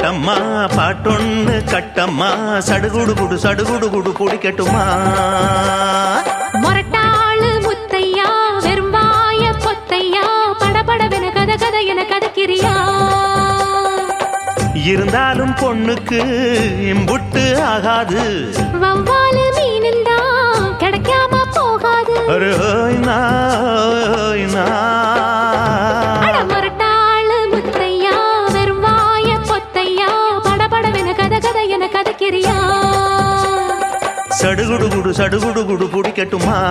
பட்டம்மா பாட்டொன்னு கட்டம்மா சடுகுடு குடு சடுகுடு குடு பிடிக்கட்டுமா மொரட்டாளு முத்தையா வெறும்பாய பொத்தையா படபடவென கத கத என கதக்கிறியா இருந்தாலும் பொண்ணுக்கு இம்புட்டு ஆகாது வவ்வாலு மீனுந்தா கிடைக்காம போகாது ஒரு ஓய்னா, ஓய்னா. அட மொரட்டாளு முத்தையா வெறும்பாய பொத்தையா படபடவென கத கத என கதக்கிறியா சடுகுடு குடு சடுகுடு குடு பிடிக்கட்டுமா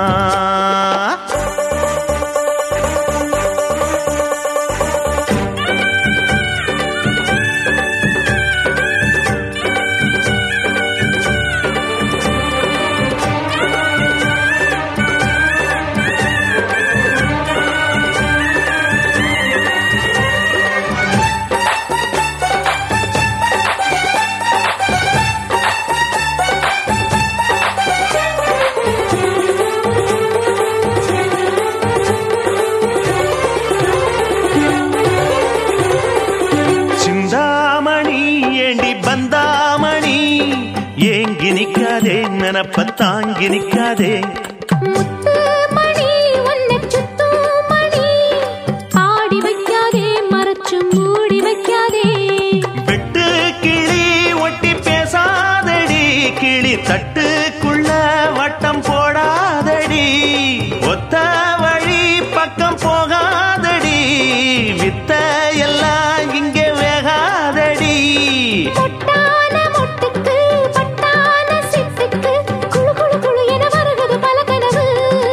சிந்தாமணி ஏண்டி பந்தாமணி ஏங்கி நிக்காதே நினப்ப தாங்கி நிக்காதே முத்து மணி உன்னை சுத்தும் மணி ஆடி வைக்காதே மறைச்சு மூடி வைக்காதே வெட்டு கிளி ஒட்டி பேசாதடி கிளி தட்டுக்குள்ள வட்டம் போடாதடி ஒத்த வழி பக்கம் போகாதடி வித்த எல்லாம் இங்கே வேகாதடி பொட்டான மொட்டுக்கு பட்டான சிட்டுக்கு குளு குளு குளு என வருகுது பல கனவு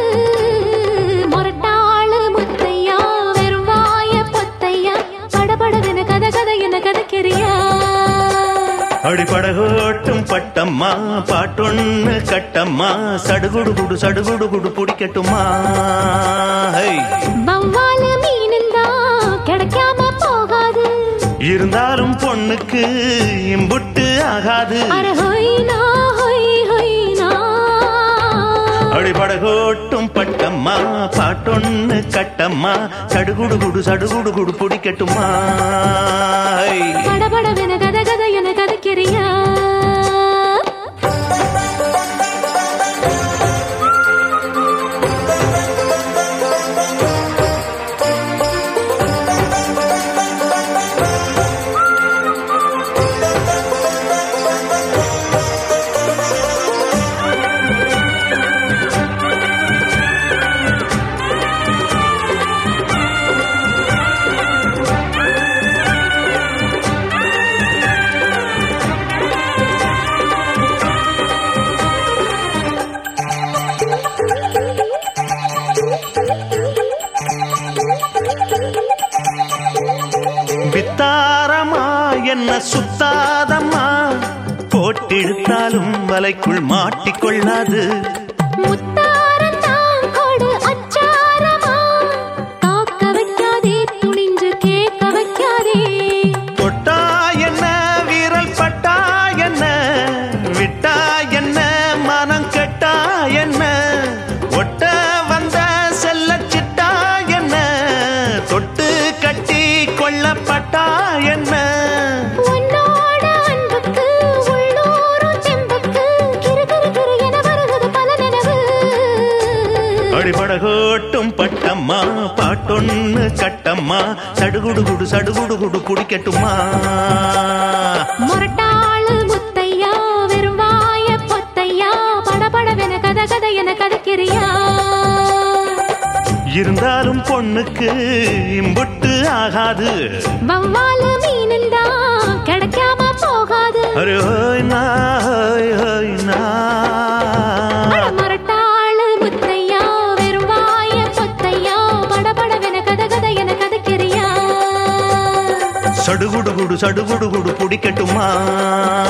மொரட்டாளு முத்தையா வெறும் வாய பொத்தையா படபடவென கத கத என கதக்கிறியா அடிப்படகோட்டும் பட்டம்மா பாட்டொன்னு கட்டம்மா சடுகுடு குடு சடுகுடு குடு பிடிக்கட்டுமா ஹை. வவ்வாலு மீனுந்தா கிடைக்காம போகாது இருந்தாலும் பொண்ணுக்கு இம்புட்டு ஆகாது அர ஹொய்னா ஹொய் ஹொய்னா அடிபடகோட்டும் பட்டம்மா பாட்டொன்னு கட்டம்மா சடுகுடு குடு சடுகுடு குடு பிடிக்கட்டுமா ஹை. படபடவென கத கத என கதக்கிறியா வித்தாரமா என்ன சுத்தாதம்மா போட்டிடுத்தாலும் வலைக்குள் மாட்டிக்கொள்ளாது முத்தாரத்தான் கொடு அச்சாரமா காக்க வைக்காதே துணிஞ்சு கேட்க வைக்காதே தொட்டா என்ன வீரல் பட்டா என்ன விட்டா என்ன மனம் கெட்டா என்ன ஒட்ட வந்த செல்ல சிட்டா என்ன தொட்டு கட்டி கொள்ளப்பட்டா என்ன உன்னோட அன்புக்கு உள்ளூரும் செம்புக்கு கிறு கிறு கிறு என வருகுது பல நினைவு அடிபடகோட்டும் பட்டம்மா பாட்டொன்னு கட்டம்மா சடுகுடு குடு சடுகுடு குடு பிடிக்கட்டுமா மொரட்டாளு முத்தையா வெறும் வாய பொத்தையா படபடவென கத கத என கதக்கிறியா இருந்தாலும் பொண்ணுக்கு இம்புட்டு ஆகாது வவ்வாலு மீனுந்தா கிடைக்காம போகாது அரே ஹோய் நா, ஹோய் ஹோய் நா. அட மொரட்டாளு முத்தையா வெறும் வாய பொத்தையா படபடவென கத கத என கதக்கிறியா சடுகுடு குடு சடுகுடு குடு பிடிக்கட்டுமா